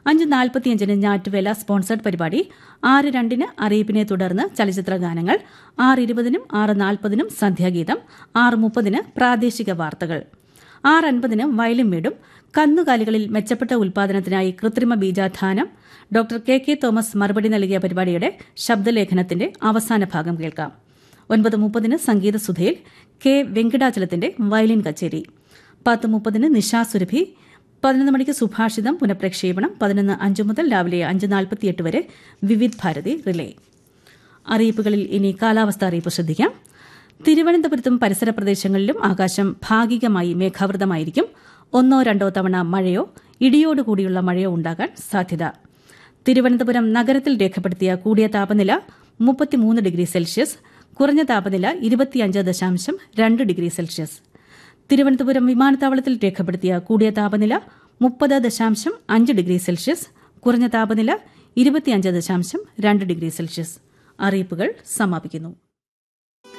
അഞ്ച് നാൽപ്പത്തിയഞ്ചിന് ഞാറ്റുവേല സ്പോൺസർഡ് പരിപാടി ആറ് രണ്ടിന് അറിയിപ്പിനെ തുടർന്ന് ചലച്ചിത്ര ഗാനങ്ങൾ ആറ് ഇരുപതിനും ആറ് നാൽപ്പതിനും സന്ധ്യാഗീതം ആറ് മുപ്പതിന് പ്രാദേശിക വാർത്തകൾ ആറ് അൻപതിന് വയലും വീടും കന്നുകാലികളിൽ മെച്ചപ്പെട്ട ഉൽപാദനത്തിനായി കൃത്രിമ ബീജാധാനം ഡോക്ടർ കെ കെ തോമസ് മറുപടി നൽകിയ പരിപാടിയുടെ ശബ്ദലേഖനത്തിന്റെ അവസാന ഭാഗം കേൾക്കാം ഒൻപത് മുപ്പതിന് സംഗീതസുധയിൽ കെ വെങ്കിടാചലത്തിന്റെ വയലിൻ കച്ചേരി പത്ത് മുപ്പതിന് നിശാസുരഭി പതിനൊന്ന് മണിക്ക് സുഭാഷിതം പുനഃപ്രക്ഷേപണം പതിനൊന്ന് അഞ്ച് മുതൽ രാവിലെ അഞ്ച് നാൽപ്പത്തിയെട്ട് വരെ വിവിധ് ഭാരതി റിലേ അറിയിപ്പുകളിൽ ഇനി കാലാവസ്ഥ അറിയിപ്പ് ശ്രദ്ധിക്കാം തിരുവനന്തപുരത്തും പരിസര പ്രദേശങ്ങളിലും ആകാശം ഭാഗികമായി മേഘാവൃതമായിരിക്കും ഒന്നോ രണ്ടോ തവണ മഴയോ ഇടിയോടുകൂടിയുള്ള മഴയോ ഉണ്ടാകാൻ സാധ്യത തിരുവനന്തപുരം നഗരത്തിൽ രേഖപ്പെടുത്തിയ കൂടിയ താപനില മുപ്പത്തിമൂന്ന് ഡിഗ്രി സെൽഷ്യസ് കുറഞ്ഞ താപനില ഇരുപത്തിയഞ്ച് ദശാംശം രണ്ട് ഡിഗ്രി സെൽഷ്യസ് തിരുവനന്തപുരം വിമാനത്താവളത്തിൽ രേഖപ്പെടുത്തിയ കൂടിയ താപനില മുപ്പത് ദശാംശം അഞ്ച് ഡിഗ്രി സെൽഷ്യസ് കുറഞ്ഞ താപനില ഇരുപത്തിയഞ്ച് ദശാംശം രണ്ട് ഡിഗ്രി സെൽഷ്യസ് അറിയിപ്പുകൾ സമാപിക്കുന്നു